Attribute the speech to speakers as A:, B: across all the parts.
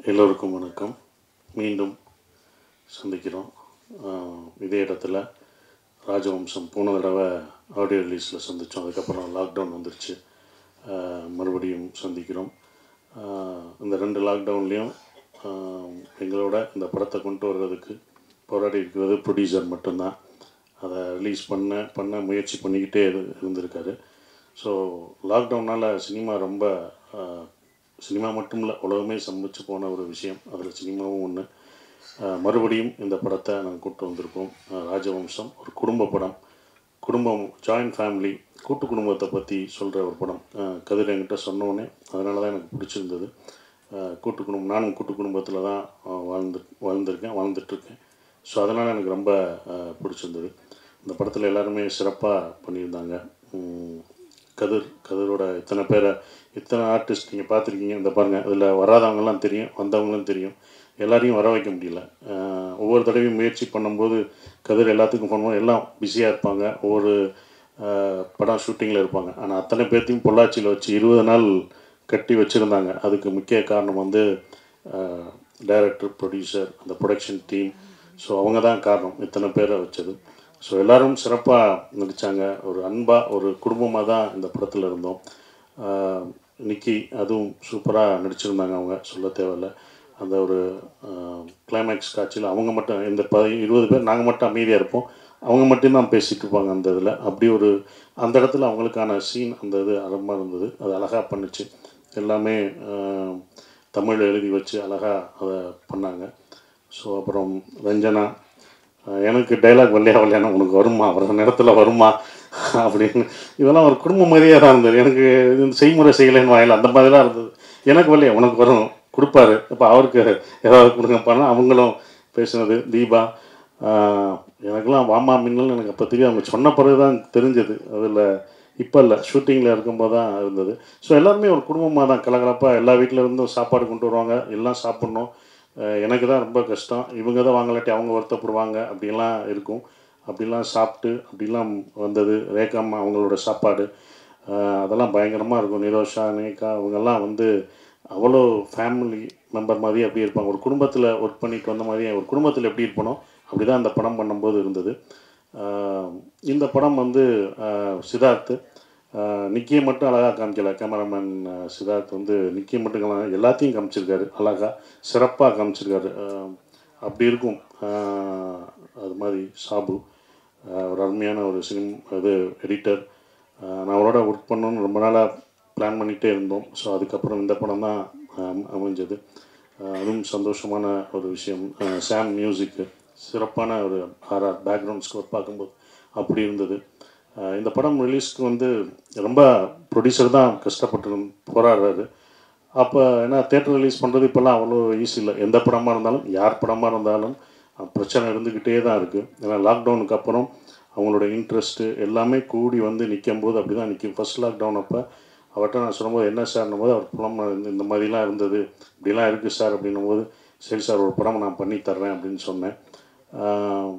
A: எல்லோருக்கும் வணக்கம் மீண்டும் சந்திக்கிறோம் ஆஹ் இதே இடத்துல ராஜவம்சம் போன தடவை ஆடியோ ரிலீஸில் சந்தித்தோம் அதுக்கப்புறம் லாக்டவுன் வந்துருச்சு ஆஹ் மறுபடியும் சந்திக்கிறோம் ஆஹ் இந்த ரெண்டு லாக்டவுன்லேயும் எங்களோட இந்த படத்தை கொண்டு வர்றதுக்கு போராடி இருக்கிறது ப்ரொடியூசர் மட்டும்தான் அதை ரிலீஸ் பண்ண பண்ண முயற்சி பண்ணிக்கிட்டே இரு- இருந்திருக்காரு ஸோ லாக்டவுனால் சினிமா ரொம்ப ஆஹ், சினிமா மட்டும் இல்லை உலகமே சமைச்சு போன ஒரு விஷயம் அதில் சினிமாவும் ஒன்று மறுபடியும் இந்த படத்தை நாங்கள் கூப்பிட்டு வந்திருக்கோம் ஆஹ், ராஜவம்சம் ஒரு குடும்ப படம் குடும்பம் ஜாயிண்ட் ஃபேமிலி கூட்டு குடும்பத்தை பற்றி சொல்கிற ஒரு படம் ஆஹ், கதிர் என்கிட்ட சொன்னோன்னே அதனால தான் எனக்கு பிடிச்சிருந்தது ஆஹ், கூட்டு குடும்பம் நானும் கூட்டு குடும்பத்தில் தான் ஆஹ், வாழ்ந்து வாழ்ந்திருக்கேன் வாழ்ந்துட்டுருக்கேன் ஸோ அதனால் எனக்கு ரொம்ப ஆஹ், பிடிச்சிருந்தது இந்த படத்தில் எல்லாருமே சிறப்பாக பண்ணியிருந்தாங்க உம், கதிர் கதிரோட இத்தனை பேரை இத்தனை ஆர்டிஸ்ட் நீங்கள் பார்த்துருக்கீங்க இந்த பாருங்கள் இதில் வராதவங்கலாம் தெரியும் வந்தவங்களும் தெரியும் எல்லாரையும் வர வைக்க முடியல ஆஹ், ஒவ்வொரு தடவையும் முயற்சி பண்ணும்போது கதிர் எல்லாத்துக்கும் பண்ணுவோம் எல்லாம் பிஸியாக இருப்பாங்க ஒவ்வொரு ஆஹ், படம் ஷூட்டிங்கில் இருப்பாங்க ஆனால் அத்தனை பேர்த்தையும் பொள்ளாச்சியில் வச்சு இருபது நாள் கட்டி வச்சுருந்தாங்க அதுக்கு முக்கிய காரணம் வந்து டைரக்டர் ப்ரொடியூசர் அந்த ப்ரொடக்ஷன் டீம் ஸோ அவங்க தான் காரணம் இத்தனை பேரை வச்சது ஸோ எல்லாரும் சிறப்பாக நடித்தாங்க ஒரு அன்பாக ஒரு குடும்பமாக தான் இந்த படத்தில் இருந்தோம் ஆஹ் நிக்கி அதுவும் சூப்பராக நடிச்சிருந்தாங்க அவங்க சொல்ல தேவையில்ல அந்த ஒரு கிளைமேக்ஸ் காட்சியில் அவங்க மட்டும் இந்த ப இருபது பேர் நாங்கள் மட்டும் அமைதியாக இருப்போம் அவங்க மட்டும்தான் பேசிகிட்டு இருப்பாங்க அந்த இதில் அப்படி ஒரு அந்த இடத்துல அவங்களுக்கான சீன் அந்த இது அறமாக இருந்தது அது அழகாக பண்ணுச்சு எல்லாமே ஆஹ் தமிழ் எழுதி வச்சு அழகாக அதை பண்ணாங்க ஸோ அப்புறம் ரஞ்சனா அஹ் எனக்கு டைலாக் வல்லையா வல்லையானா உனக்கு வருமா வர நேரத்தில் வருமா அப்படின்னு இதெல்லாம் ஒரு குடும்ப மாதிரியே தான் இருந்தது எனக்கு இது செய்முறை செய்யலைன்னு வாயில அந்த மாதிரிலாம் இருந்தது எனக்கு வரலையா உனக்கு வரும் கொடுப்பாரு இப்போ அவருக்கு ஏதாவது கொடுங்க பண்ணால் அவங்களும் பேசினது தீபா ஆஹ் எனக்கெல்லாம் வாமா மின்னல் எனக்கு அப்போ தெரியும் அவங்க சொன்ன பிறகு தான் தெரிஞ்சது அதில் இப்போ இல்லை ஷூட்டிங்கில் இருக்கும்போது தான் இருந்தது ஸோ எல்லாருமே ஒரு குடும்பமாக தான் கலகலப்பாக எல்லா வீட்டில் இருந்தும் சாப்பாடு கொண்டு வருவாங்க எல்லாம் சாப்பிட்ணும் அஹ் எனக்கு தான் ரொம்ப கஷ்டம் இவங்க தான் வாங்கலாட்டி அவங்க வருத்தப்படுவாங்க அப்படிலாம் இருக்கும் அப்படிலாம் சாப்பிட்டு அப்படிலாம் வந்தது ரேகாம்மா அவங்களோட சாப்பாடு அஹ் அதெல்லாம் பயங்கரமாக இருக்கும் நிரோஷா நேகா அவங்கெல்லாம் வந்து அவ்வளோ ஃபேமிலி மெம்பர் மாதிரி அப்படியே இருப்பாங்க ஒரு குடும்பத்தில் ஒர்க் பண்ணிட்டு வந்த மாதிரியே ஒரு குடும்பத்தில் எப்படி இருப்பனோ அப்படி தான் அந்த படம் பண்ணும்போது இருந்தது அஹ் இந்த படம் வந்து அஹ் சித்தார்த்து அஹ் நிக்கியை மட்டும் அழகாக காமிக்கல கேமராமேன் அஹ் சித்தார்த் வந்து நிக்கியை மட்டும் காம- எல்லாத்தையும் காமிச்சிருக்காரு அழகாக சிறப்பாக காமிச்சிருக்காரு அஹ் அப்படி இருக்கும் அஹ் அது மாதிரி சாபு அஹ் ஒரு அருமையான ஒரு சினிம் இது எடிட்டர் நான் அவரோட ஒர்க் பண்ணணும்னு ரொம்ப நாளாக பிளான் பண்ணிகிட்டே இருந்தோம் ஸோ அதுக்கப்புறம் இந்த படம் தான் அம்- அமைஞ்சது அஹ் அதுவும் சந்தோஷமான ஒரு விஷயம் அஹ் சாம் மியூசிக்கு சிறப்பான ஒரு ஆர்ஆர் பேக்ரவுண்ட் ஸ்கோர் பார்க்கும்போது அப்படி இருந்தது அஹ் இந்த படம் ரிலீஸ்க்கு வந்து ரொம்ப ப்ரொடியூசர் தான் கஷ்டப்பட்டு போராடுறாரு அப்போ ஏன்னா தேட்டர் ரிலீஸ் பண்ணுறது இப்போல்லாம் அவ்வளோ ஈஸி இல்லை எந்த படமாக இருந்தாலும் யார் படமாக இருந்தாலும் அஹ் பிரச்சனை இருந்துக்கிட்டே தான் இருக்குது ஏன்னா லாக்டவுனுக்கு அப்புறம் அவங்களோட இன்ட்ரெஸ்ட்டு எல்லாமே கூடி வந்து நிற்கும் போது அப்படி தான் நிற்கும் ஃபஸ்ட் லாக்டவுன் அப்போ அவர்கிட்ட நான் சொல்லும்போது என்ன சார்னும் போது அவர் படம் இந்த- இந்த மாதிரிலாம் இருந்தது இப்படிலாம் இருக்குது சார் அப்படின்னும் போது சரி சார் ஒரு படம் நான் பண்ணி தர்றேன் அப்படின்னு சொன்னேன் ஆஹ்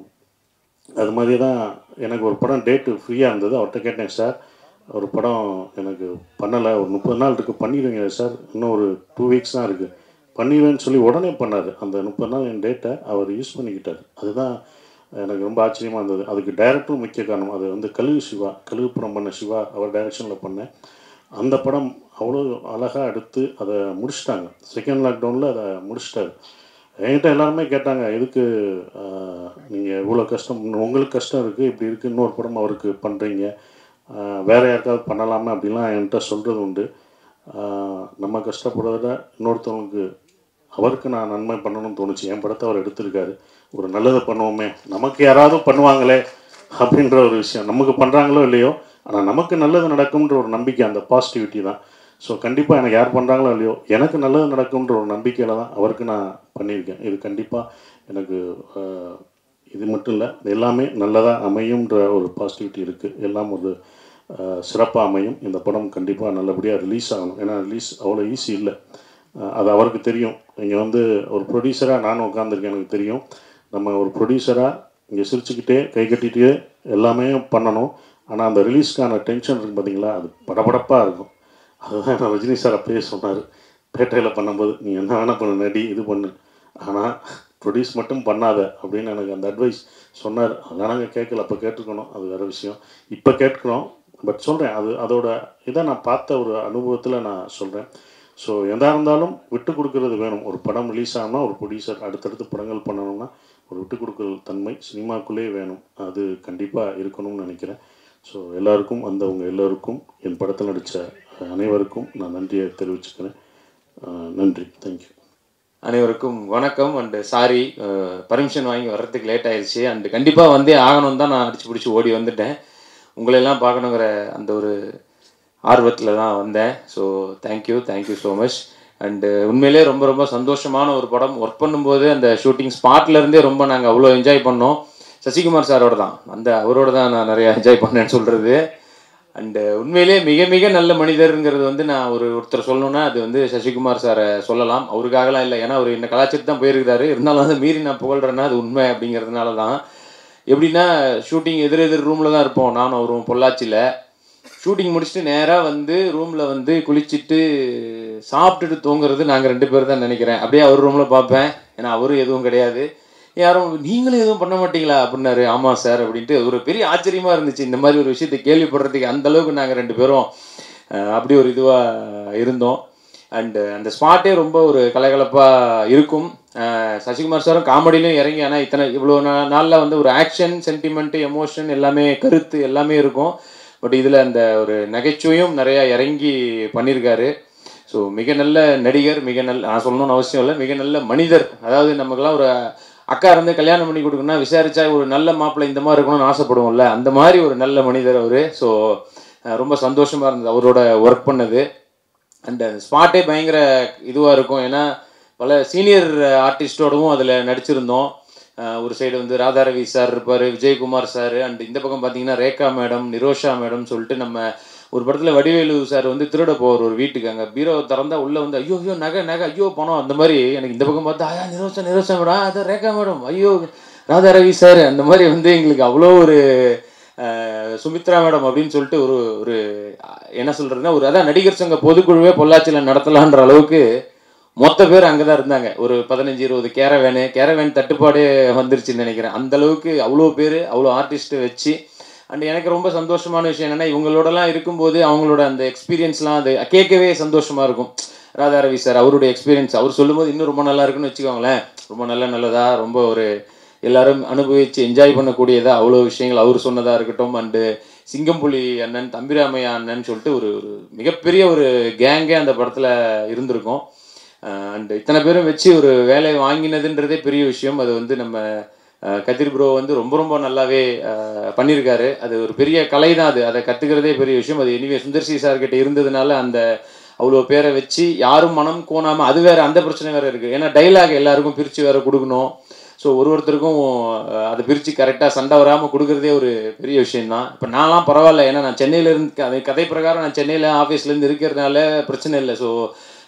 A: அது மாதிரி தான் எனக்கு ஒரு படம் டேட்டு ஃப்ரீயாக இருந்தது அவர்கிட்ட கேட்டேன் சார் ஒரு படம் எனக்கு பண்ணலை ஒரு முப்பது நாள் இருக்குது பண்ணிடுவீங்க சார் இன்னும் ஒரு டூ வீக்ஸ் தான் இருக்குது பண்ணிடுவேன்னு சொல்லி உடனே பண்ணார் அந்த முப்பது நாள் என் டேட்டை அவர் யூஸ் பண்ணிக்கிட்டார் அதுதான் எனக்கு ரொம்ப ஆச்சரியமாக இருந்தது அதுக்கு டைரக்டரும் முக்கிய காரணம் அது வந்து கழுகு சிவா கழுகு படம் பண்ண சிவா அவர் டைரக்ஷனில் பண்ணேன் அந்த படம் அவ்வளோ அழகாக எடுத்து அதை முடிச்சிட்டாங்க செகண்ட் லாக்டவுனில் அதை முடிச்சிட்டாரு என்கிட்ட எல்லாருமே கேட்டாங்க எதுக்கு நீங்கள் இவ்வளோ கஷ்டம் உங்களுக்கு கஷ்டம் இருக்குது இப்படி இருக்குது இன்னொரு படம் அவருக்கு பண்ணுறீங்க வேறு யாருக்காவது பண்ணலாமா அப்படிலாம் என்கிட்ட சொல்கிறது உண்டு ஆஹ் நம்ம கஷ்டப்படுறத விட இன்னொருத்தவங்களுக்கு அவருக்கு நான் நன்மை பண்ணணும்னு தோணுச்சு என் படத்தை அவர் எடுத்திருக்காரு ஒரு நல்லதை பண்ணுவோமே நமக்கு யாராவது பண்ணுவாங்களே அப்படின்ற ஒரு விஷயம் நமக்கு பண்ணுறாங்களோ இல்லையோ ஆனால் நமக்கு நல்லது நடக்கும்ன்ற ஒரு நம்பிக்கை அந்த பாசிட்டிவிட்டி தான் ஸோ கண்டிப்பாக எனக்கு யார் பண்ணுறாங்களோ இல்லையோ எனக்கு நல்லது நடக்கும்ன்ற ஒரு நம்பிக்கையில் தான் அவருக்கு நான் பண்ணியிருக்கேன் இது கண்டிப்பாக எனக்கு ஆஹ், இது மட்டும் இல்லை எல்லாமே நல்லதாக அமையும்ன்ற ஒரு பாசிட்டிவிட்டி இருக்குது எல்லாம் ஒரு சிறப்பாக அமையும் இந்த படம் கண்டிப்பாக நல்லபடியாக ரிலீஸ் ஆகணும் ஏன்னா ரிலீஸ் அவ்வளோ ஈஸி இல்லை அஹ் அது அவருக்கு தெரியும் இங்கே வந்து ஒரு ப்ரொடியூசராக நானும் உட்காந்துருக்கேன் எனக்கு தெரியும் நம்ம ஒரு ப்ரொடியூசராக இங்கே சிரிச்சுக்கிட்டே கை கட்டிகிட்டே எல்லாமே பண்ணணும் ஆனால் அந்த ரிலீஸ்க்கான டென்ஷன் இருக்குது பார்த்தீங்களா அது படபடப்பாக இருக்கும் அதுதான் நான் ரஜினி சார் அப்பயே சொன்னார் பேட்டையில் பண்ணும்போது நீ என்ன வேணால் பண்ணு நடி இது பண்ணு ஆனால் ப்ரொடியூஸ் மட்டும் பண்ணாத அப்படின்னு எனக்கு அந்த அட்வைஸ் சொன்னார் அதெல்லாம் நாங்கள் கேட்கல அப்போ கேட்டுக்கணும் அது வேறு விஷயம் இப்போ கேட்குறோம் பட் சொல்கிறேன் அது அதோட இதை நான் பார்த்த ஒரு அனுபவத்தில் நான் சொல்கிறேன் ஸோ எதாக இருந்தாலும் விட்டு கொடுக்கறது வேணும் ஒரு படம் ரிலீஸ் ஆனால் ஒரு ப்ரொடியூசர் அடுத்தடுத்து படங்கள் பண்ணணும்னா ஒரு விட்டு கொடுக்குற தன்மை சினிமாக்குள்ளேயே வேணும் அது கண்டிப்பாக இருக்கணும்னு நினைக்கிறேன் ஸோ எல்லாருக்கும் வந்தவங்க எல்லோருக்கும் என் படத்தில் நடித்த அனைவருக்கும் நான் நன்றியை தெரிவிச்சுக்கிறேன் அஹ் நன்றி தேங்க்யூ
B: அனைவருக்கும் வணக்கம் அண்டு சாரி பர்மிஷன் வாங்கி வர்றதுக்கு லேட் ஆயிடுச்சு அண்டு கண்டிப்பாக வந்தே ஆகணும் தான் நான் அடிச்சு பிடிச்சி ஓடி வந்துட்டேன் உங்களெல்லாம் பார்க்கணுங்கிற அந்த ஒரு ஆர்வத்தில் தான் வந்தேன் so thank you thank you so much and உண்மையிலே ரொம்ப ரொம்ப சந்தோஷமான ஒரு படம் ஒர்க் பண்ணும்போது அந்த ஷூட்டிங் ஸ்பாட்லேருந்தே ரொம்ப நாங்கள் அவ்வளோ என்ஜாய் பண்ணோம் சசிகுமார் சாரோட தான் அந்த அவரோட தான் நான் நிறையா என்ஜாய் பண்ணேன்னு சொல்கிறது அண்டு உண்மையிலே மிக மிக நல்ல மனிதருங்கிறது வந்து நான் ஒரு ஒருத்தர் சொல்லணும்னா அது வந்து சசிகுமார் சாரை சொல்லலாம் அவருக்காகலாம் இல்லை ஏன்னா அவர் என்ன கலாச்சாரத்து தான் போயிருக்காரு இருந்தாலும் வந்து மீறி நான் புகழ்றேன்னா அது உண்மை அப்படிங்கிறதுனால தான் எப்படின்னா ஷூட்டிங் எதிர் எதிர் ரூமில் தான் இருப்போம் நானும் அவரும் பொள்ளாச்சியில் ஷூட்டிங் முடிச்சுட்டு நேராக வந்து ரூமில் வந்து குளிச்சுட்டு சாப்பிட்டுட்டு தூங்குறது நாங்கள் ரெண்டு பேர் தான் நினைக்கிறேன் அப்படியே அவர் ரூமில் பார்ப்பேன் ஏன்னா அவரும் எதுவும் கிடையாது யாரும் நீங்களும் எதுவும் பண்ண மாட்டீங்களா அப்படின்னாரு ஆமாம் சார் அப்படின்ட்டு ஒரு பெரிய ஆச்சரியமாக இருந்துச்சு இந்த மாதிரி ஒரு விஷயத்தை கேள்விப்படுறதுக்கு அந்த அளவுக்கு நாங்கள் ரெண்டு பேரும் அஹ், அப்படி ஒரு இதுவாக இருந்தோம் அண்டு அந்த ஸ்பாட்டே ரொம்ப ஒரு கலகலப்பாக இருக்கும் அஹ், சசிகுமார் சாரும் காமெடியிலும் இறங்கி ஆனால் இத்தனை இவ்வளோ நா- நாளில் வந்து ஒரு ஆக்ஷன் சென்டிமெண்ட் எமோஷன் எல்லாமே கருத்து எல்லாமே இருக்கும் பட் இதில் அந்த ஒரு நகைச்சுவையும் நிறையா இறங்கி பண்ணியிருக்காரு ஸோ மிக நல்ல நடிகர் மிக நல்ல நான் சொல்லணும்னு அவசியம் இல்லை மிக நல்ல மனிதர் அதாவது நமக்கெல்லாம் ஒரு அக்கா இருந்து கல்யாணம் பண்ணி கொடுக்கணும்னா விசாரிச்சா ஒரு நல்ல மாப்பிள்ளை இந்த மாதிரி இருக்கணும்னு ஆசைப்படுவோம்ல அந்த மாதிரி ஒரு நல்ல மனிதர் அவர் ஸோ ரொம்ப சந்தோஷமாக இருந்தது அவரோட ஒர்க் பண்ணது அண்ட் ஸ்பாட்டே பயங்கர இதுவாக இருக்கும் ஏன்னா பல சீனியர் ஆர்டிஸ்டோடவும் அதில் நடிச்சிருந்தோம் அஹ் ஒரு சைடு வந்து ராதாரவி சார் இருப்பார் விஜயகுமார் சார் அண்ட் இந்த பக்கம் பார்த்தீங்கன்னா ரேகா மேடம் நிரோஷா மேடம் சொல்லிட்டு நம்ம ஒரு படத்தில் வடிவேலு சார் வந்து திருட போவார் ஒரு வீட்டுக்கு அங்கே பீரோ திறந்தா உள்ளே வந்து ஐயோ ஐயோ நகை நகை ஐயோ பணம் அந்த மாதிரி எனக்கு இந்த பக்கம் பார்த்தா ஐயா நிரோஷா நிரோஷா மேடம் அதான் ரேகா மேடம் ஐயோ ராதாரவி சார் அந்த மாதிரி வந்து எங்களுக்கு அவ்வளோ ஒரு அஹ், சுமித்ரா மேடம் அப்படின்னு சொல்லிட்டு ஒரு ஒரு அஹ், என்ன சொல்றதுன்னா ஒரு அதான் நடிகர் சங்க பொதுக்குழுவே பொள்ளாச்சியில் நடத்தலான்ற அளவுக்கு மொத்த பேர் அங்கே தான் இருந்தாங்க ஒரு பதினஞ்சு இருபது கேரவேனு கேரவேன் தட்டுப்பாடே வந்துருச்சுன்னு நினைக்கிறேன் அந்த அளவுக்கு அவ்வளோ பேர் அவ்வளோ ஆர்டிஸ்ட்டை வச்சு அண்ட் எனக்கு ரொம்ப சந்தோஷமான விஷயம் என்னென்னா இவங்களோடலாம் இருக்கும்போது அவங்களோட அந்த எக்ஸ்பீரியன்ஸ்லாம் அது கேட்கவே சந்தோஷமாக இருக்கும் ராதாரவி சார் அவருடைய எக்ஸ்பீரியன்ஸ் அவர் சொல்லும்போது இன்னும் ரொம்ப நல்லா இருக்குன்னு வச்சுக்கோங்களேன் ரொம்ப நல்ல நல்லதா ரொம்ப ஒரு எல்லாரும் அனுபவித்து என்ஜாய் பண்ணக்கூடியதா அவ்வளோ விஷயங்கள் அவர் சொன்னதாக இருக்கட்டும் அண்டு சிங்கம்புலி அண்ணன் தம்பிராமையா அண்ணன் சொல்லிட்டு ஒரு ஒரு மிகப்பெரிய ஒரு கேங்கே அந்த படத்தில் இருந்திருக்கும் அண்ட் இத்தனை பேரும் வச்சு ஒரு வேலை வாங்கினதுன்றதே பெரிய விஷயம் அது வந்து நம்ம அஹ், கதிர் ப்ரோ வந்து ரொம்ப ரொம்ப நல்லாவே அஹ், பண்ணியிருக்காரு அது ஒரு பெரிய கலை தான் அது அதை கற்றுக்கிறதே பெரிய விஷயம் அது எனிவே சுந்தர்சி சார்கிட்ட இருந்ததுனால அந்த அவ்வளோ பேரை வச்சு யாரும் மனம் கோணாமல் அது வேற அந்த பிரச்சனை வேற இருக்குது ஏன்னா டைலாக் எல்லாருக்கும் பிரித்து வேற கொடுக்கணும் ஸோ ஒரு ஒருத்தருக்கும் அஹ், அதை பிரித்து கரெக்டாக சண்டை வராமல் கொடுக்குறதே ஒரு பெரிய விஷயம்தான் இப்போ நான்லாம் பரவாயில்ல ஏன்னா நான் சென்னையில இருந்து கதை கதை பிரகாரம் நான் சென்னையில் ஆஃபீஸ்லேருந்து இருக்கிறதுனால பிரச்சனை இல்லை ஸோ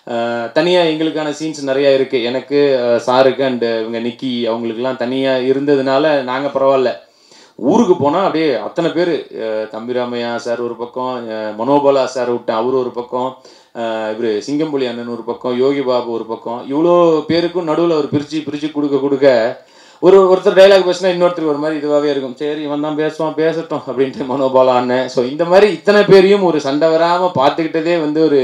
B: தனியாக எங்களுக்கான சீன்ஸ் நிறையா இருக்குது எனக்கு அஹ், சாருக்கு அண்டு இவங்க நிக்கி அவங்களுக்குலாம் தனியாக இருந்ததுனால நாங்கள் பரவாயில்ல ஊருக்கு போனால் அப்படியே அத்தனை பேர் தம்பிராமையா சார் ஒரு பக்கம் அஹ், மனோபாலா சார் விட்டேன் அவர் ஒரு பக்கம் இவர் சிங்கம்புலி அண்ணன் ஒரு பக்கம் யோகி பாபு ஒரு பக்கம் இவ்வளோ பேருக்கும் நடுவில் அவர் பிரித்து பிரித்து கொடுக்க கொடுக்க ஒரு ஒருத்தர் டைலாக் பேசினா இன்னொருத்தர் ஒரு மாதிரி இதுவாகவே இருக்கும் சரி இவன் தான் பேசுவான் பேசட்டும் அப்படின்ட்டு மனோபாலா அண்ணன் ஸோ இந்த மாதிரி இத்தனை பேரையும் ஒரு சண்டை வராமல் பார்த்துக்கிட்டதே வந்து ஒரு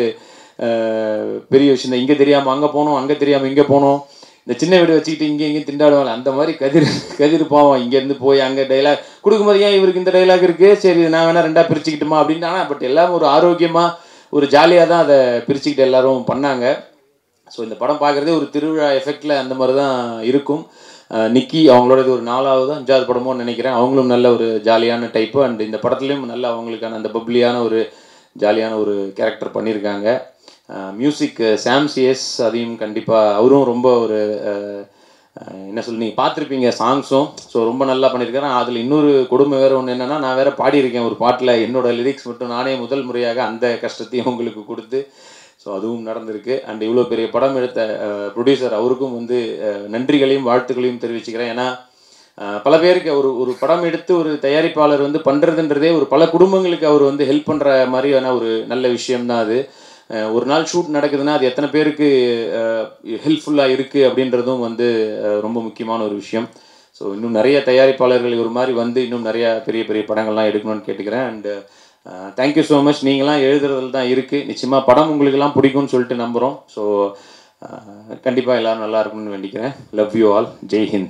B: அஹ், பெரிய விஷயம் தான் இங்கே தெரியாமல் அங்கே போனோம் அங்கே தெரியாமல் இங்கே போனோம் இந்த சின்ன வீடு வச்சுக்கிட்டு இங்கே இங்கேயும் திண்டாடுவாங்க அந்த மாதிரி கதிர் கதிர் பாவம் இங்கேருந்து போய் அங்கே டைலாக் கொடுக்கும்போது ஏன் இவருக்கு இந்த டைலாக் இருக்குது சரி இது நான் வேணா ரெண்டாக பிரிச்சுக்கிட்டுமா அப்படின்னு ஆனால் பட் எல்லாம் ஒரு ஆரோக்கியமாக ஒரு ஜாலியாக தான் அதை பிரிச்சுக்கிட்டு எல்லாரும் பண்ணாங்க ஸோ இந்த படம் பார்க்குறதே ஒரு திருவிழா எஃபெக்டில் அந்த மாதிரி தான் இருக்கும் அஹ் நிக்கி அவங்களோட இது ஒரு நாலாவது அஞ்சாவது படமோ நினைக்கிறேன் அவங்களும் நல்ல ஒரு ஜாலியான டைப்பு அண்ட் இந்த படத்துலேயும் நல்ல அவங்களுக்கான அந்த பப்ளியான ஒரு ஜாலியான ஒரு கேரக்டர் பண்ணியிருக்காங்க மியூசிக் சாம் சிஎஸ் அதையும் கண்டிப்பாக அவரும் ரொம்ப ஒரு அஹ், அஹ், என்ன சொல்லி நீங்கள் பார்த்துருப்பீங்க சாங்ஸும் ஸோ ரொம்ப நல்லா பண்ணியிருக்காரு அதில் இன்னொரு கொடுமை வேறு ஒன்று என்னென்னா நான் வேறு பாடியிருக்கேன் ஒரு பாட்டில் என்னோட லிரிக்ஸ் மட்டும் நானே முதல் முறையாக அந்த கஷ்டத்தையும் உங்களுக்கு கொடுத்து ஸோ அதுவும் நடந்திருக்கு அண்ட் இவ்வளோ பெரிய படம் எடுத்த ப்ரொடியூசர் அவருக்கும் வந்து அஹ், நன்றிகளையும் வாழ்த்துக்களையும் தெரிவிச்சுக்கிறேன் ஏன்னா அஹ், பல பேருக்கு ஒரு ஒரு படம் எடுத்து ஒரு தயாரிப்பாளர் வந்து பண்ணுறதுன்றதே ஒரு பல குடும்பங்களுக்கு அவர் வந்து ஹெல்ப் பண்ணுற மாதிரியான ஒரு நல்ல விஷயம்தான் அது அஹ், ஒரு நாள் ஷூட் நடக்குதுன்னா அது எத்தனை பேருக்கு ஹெல்ப்ஃபுல்லாக இருக்குது அப்படின்றதும் வந்து அஹ், ரொம்ப முக்கியமான ஒரு விஷயம் ஸோ இன்னும் நிறைய தயாரிப்பாளர்கள் ஒரு மாதிரி வந்து இன்னும் நிறைய பெரிய பெரிய படங்கள்லாம் எடுக்கணும்னு கேட்டுக்கிறேன் அண்டு தேங்க்யூ ஸோ மச் நீங்களாம் எழுதுறதுல தான் இருக்குது நிச்சயமாக படம் உங்களுக்கெல்லாம் பிடிக்கும்னு சொல்லிட்டு நம்புகிறோம் ஸோ கண்டிப்பாக எல்லாரும் நல்லா இருக்கணும்னு வேண்டிக்கிறேன் love you all Jai Hind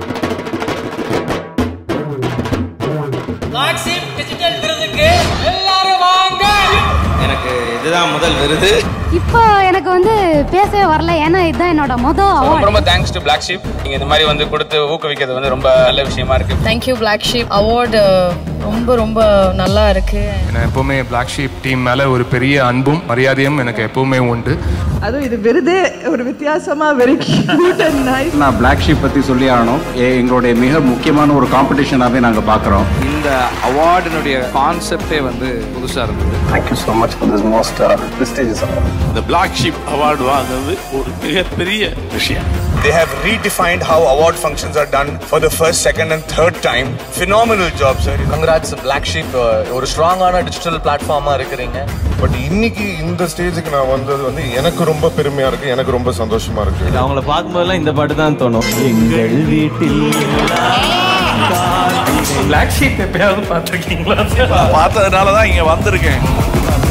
C: Maxim digital விருதுக்கு எல்லாரும் வாங்க
D: எனக்கு இதுதான் முதல் விருது
E: இப்போ எனக்கு வந்து பேசவே வரல ஏன்னா இதுதான் என்னோட மொதல்
F: ரொம்ப
E: அவார்ட்
F: ரொம்ப தேங்க்ஸ் டு பிளாக் ஷீப் நீங்க இந்த மாதிரி வந்து கொடுத்து ஊக்குவிக்கிறது வந்து ரொம்ப நல்ல விஷயமா இருக்கு
G: தேங்க்யூ பிளாக் ஷீப் அவார்டு ரொம்ப ரொம்ப நல்லா இருக்கு
H: எனக்கு எப்போவுமே பிளாக் ஷீப் டீம் மேலே ஒரு பெரிய அன்பும் மரியாதையும் எனக்கு எப்போவுமே உண்டு
I: அதுவும் இது விருதே ஒரு வித்தியாசமா வெரி கியூட் அண்ட் நைஸ்
J: நான் பிளாக் ஷீப் பற்றி சொல்லி ஆகணும் எ- எங்களுடைய மிக முக்கியமான ஒரு காம்படிஷனாகவே நாங்கள் பார்க்குறோம்
D: இந்த அவார்டினுடைய கான்செப்டே வந்து புதுசா இருந்தது
J: thank you so much for this most prestigious
K: இந்த பிளாக் ஷீப் அவார்டு வாங்குறது ஒரு மிகப்பெரிய விஷயம்
L: They have redefined how award functions are done for the first, second, and third time. Phenomenal job, sir.
M: Congrats black sheep ஒரு ஸ்ட்ராங்கான digital பிளாட்ஃபார்மா இருக்கிறீங்க
L: but இன்னைக்கு இந்த ஸ்டேஜுக்கு நான் வந்தது வந்து எனக்கு ரொம்ப பெருமையா இருக்கு எனக்கு ரொம்ப சந்தோஷமா இருக்கு
D: அவங்கள பார்க்கும்போதெல்லாம் இந்த பாட்டு தான் தோணும் எங்கள் வீட்டில்
K: பிளாக் ஷீப் எப்பயாவது பார்த்துருக்கீங்களா பார்த்ததுனால தான் இங்கே வந்திருக்கேன்